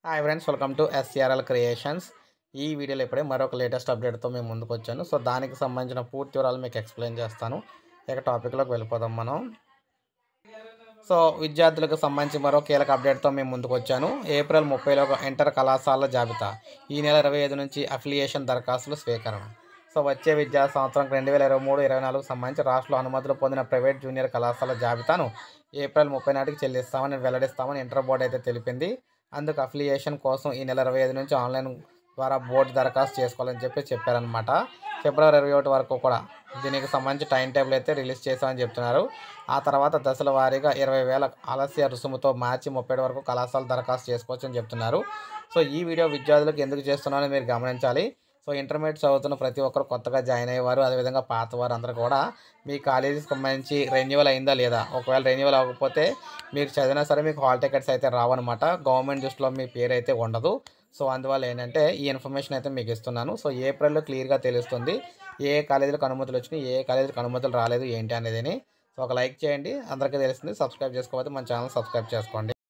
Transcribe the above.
hi friends welcome to SRL creations ఈ వీడియోలో ఇప్పుడే మరొక లేటెస్ట్ అప్డేట్తో మేము ముందుకు వచ్చాను సో దానికి సంబంధించిన పూర్తి వివరాలు మీకు ఎక్స్ప్లెయిన్ చేస్తాను ఇక టాపిక్లోకి వెళ్ళిపోదాం మనం సో విద్యార్థులకు సంబంధించి మరో కీలక అప్డేట్తో మేము ముందుకు వచ్చాను ఏప్రిల్ ముప్పైలో ఇంటర్ కళాశాలల జాబితా ఈ నెల ఇరవై ఐదు నుంచి అఫిలియేషన్ దరఖాస్తులు స్వీకరణ సో వచ్చే విద్యా సంవత్సరం రెండు వేల ఇరవై మూడు ఇరవై నాలుగు సంబంధించి రాష్ట్రంలో అనుమతులు పొందిన ప్రైవేట్ జూనియర్ కళాశాల జాబితాను ఏప్రిల్ ముప్పై నాటికి చెల్లిస్తామని వెల్లడిస్తామని ఇంటర్ బోర్డు అయితే తెలిపింది అందుకు అఫిలియేషన్ కోసం ఈ నెల ఇరవై ఐదు నుంచి ఆన్లైన్ ద్వారా బోర్డు దరఖాస్తు చేసుకోవాలని చెప్పి చెప్పారనమాట ఫిబ్రవరి ఇరవై ఒకటి వరకు కూడా దీనికి సంబంధించి టైం టేబుల్ అయితే రిలీజ్ చేశామని చెప్తున్నారు ఆ తర్వాత దశల వారీగా ఇరవై వేల ఆలస్య రుసుముతో మార్చి ముప్పై వరకు కళాశాల దరఖాస్తు చేసుకోవచ్చు అని చెప్తున్నారు సో ఈ వీడియో విద్యార్థులకు ఎందుకు చేస్తున్నారో మీరు గమనించాలి సో ఇంటర్మీడియట్ చదువుతున్న ప్రతి ఒక్కరు కొత్తగా జాయిన్ అయ్యేవారు అదేవిధంగా పాత వారు అందరూ కూడా మీ కాలేజీకి సంబంధించి రెన్యువల్ అయిందా లేదా ఒకవేళ రెన్యువల్ అవ్వకపోతే మీరు చదివినా సరే మీకు హాల్ టికెట్స్ అయితే రావన్నమాట గవర్నమెంట్ దృష్టిలో మీ పేరు అయితే ఉండదు సో అందువల్ల ఏంటంటే ఈ ఇన్ఫర్మేషన్ అయితే మీకు ఇస్తున్నాను సో ఏప్రిల్లో క్లియర్గా తెలుస్తుంది ఏ కాలేజీలకు అనుమతులు వచ్చినాయి ఏ కాలేజీలకు అనుమతులు రాలేదు ఏంటి అనేది సో ఒక లైక్ చేయండి అందరికీ తెలుస్తుంది సబ్స్క్రైబ్ చేసుకోకపోతే మన ఛానల్ సబ్స్క్రైబ్ చేసుకోండి